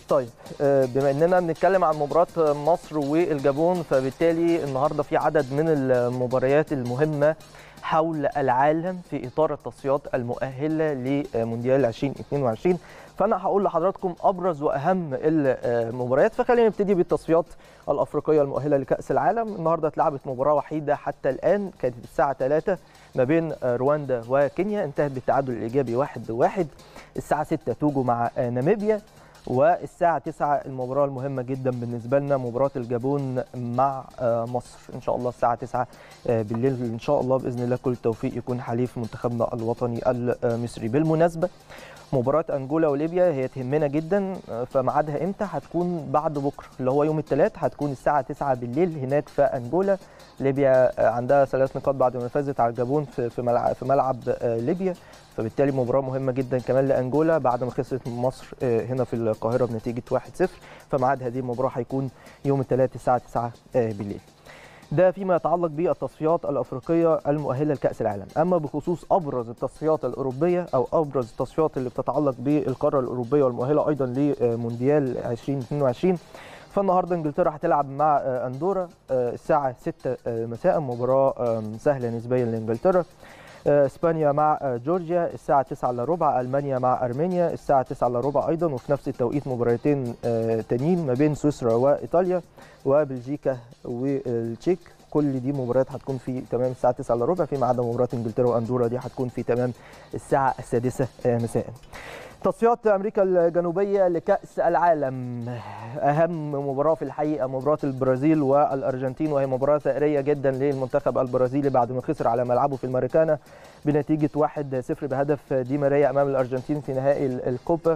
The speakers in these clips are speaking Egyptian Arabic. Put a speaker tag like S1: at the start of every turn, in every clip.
S1: طيب آه، بما اننا بنتكلم عن مباراه مصر والجابون فبالتالي النهارده في عدد من المباريات المهمه حول العالم في اطار التصفيات المؤهله لمونديال 2022 فانا هقول لحضراتكم ابرز واهم المباريات فخلينا نبتدي بالتصفيات الافريقيه المؤهله لكاس العالم النهارده اتلعبت مباراه وحيده حتى الان كانت الساعه 3 ما بين رواندا وكينيا انتهت بالتعادل الايجابي 1 1 الساعه 6 توجو مع ناميبيا والساعة 9 المباراة المهمة جدا بالنسبة لنا مباراة الجابون مع مصر إن شاء الله الساعة 9 بالليل إن شاء الله بإذن الله كل التوفيق يكون حليف منتخبنا الوطني المصري بالمناسبة مباراة أنجولا وليبيا هي تهمنا جدا فميعادها إمتى هتكون بعد بكرة اللي هو يوم الثلاث هتكون الساعة 9 بالليل هناك في أنجولا ليبيا عندها ثلاث نقاط بعد ما فازت على الجابون في ملعب في ملعب ليبيا فبالتالي مباراه مهمه جدا كمان لانجولا بعد ما خسرت من مصر هنا في القاهره بنتيجه 1-0 فميعاد هذه المباراه هيكون يوم الثلاث الساعه 9 بالليل. ده فيما يتعلق بالتصفيات الافريقيه المؤهله لكاس العالم، اما بخصوص ابرز التصفيات الاوروبيه او ابرز التصفيات اللي بتتعلق بالقاره الاوروبيه والمؤهله ايضا لمونديال 2022 فالنهارده انجلترا هتلعب مع اندورا الساعه 6 مساء مباراه سهله نسبيا لانجلترا اسبانيا مع جورجيا الساعه 9 الا ربع المانيا مع ارمينيا الساعه 9 الا ربع ايضا وفي نفس التوقيت مباراتين تانيين ما بين سويسرا وايطاليا وبلجيكا والتشيك كل دي مباريات هتكون في تمام الساعه 9 الا ربع فيما عدا مباراه انجلترا واندورا دي هتكون في تمام الساعه السادسه مساء تصفيات امريكا الجنوبيه لكاس العالم اهم مباراه في الحقيقه مباراه البرازيل والارجنتين وهي مباراه ثأريه جدا للمنتخب البرازيلي بعد ما خسر على ملعبه في الماريكانا بنتيجه 1-0 بهدف دي ماريا امام الارجنتين في نهائي الكوبا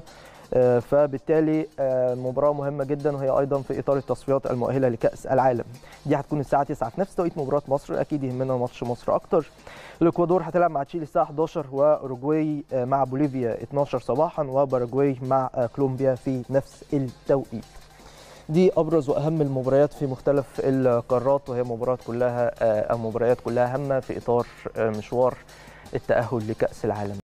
S1: فبالتالي مباراه مهمه جدا وهي ايضا في اطار التصفيات المؤهله لكاس العالم دي هتكون الساعه 9 في نفس توقيت مباراه مصر اكيد يهمنا ماتش مصر اكتر الاكوادور هتلعب مع تشيلي الساعه 11 واوروجواي مع بوليفيا 12 صباحا وباراجواي مع كولومبيا في نفس التوقيت دي ابرز واهم المباريات في مختلف القارات وهي مباريات كلها مباريات كلها هامه في اطار مشوار التاهل لكاس العالم